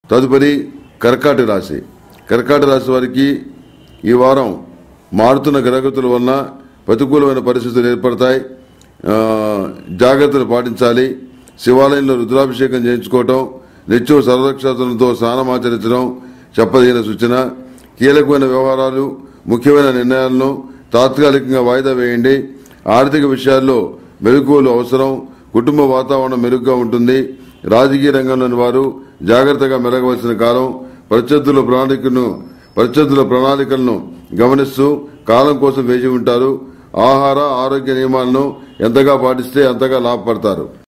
తదుపరి కర్కాటి రాశి కర్కాటి రాశి వారికి ఈ వారం మారుతున్న గ్రహగతుల వలన ప్రతికూలమైన పరిస్థితులు ఏర్పడతాయి ఆ, జాగ్రత్తలు పాటించాలి శివాలయంలో రుద్రాభిషేకం చేయించుకోవటం నిత్యం సర్వరక్షాతులతో స్నానమాచరించడం చెప్పదగిన సూచన కీలకమైన వ్యవహారాలు ముఖ్యమైన నిర్ణయాలను తాత్కాలికంగా వాయిదా వేయండి ఆర్థిక విషయాల్లో మెలకువలు అవసరం కుటుంబ వాతావరణం మెరుగ్గా ఉంటుంది రాజకీయ రంగంలోని వారు జాగ్రత్తగా మెలగవలసిన కాలం ప్రత్యర్థుల ప్రణాళికను ప్రత్యర్థుల ప్రణాళికలను గమనిస్తూ కాలం కోసం వేచి ఉంటారు ఆహార ఆరోగ్య నియమాలను ఎంతగా పాటిస్తే అంతగా లాభపడతారు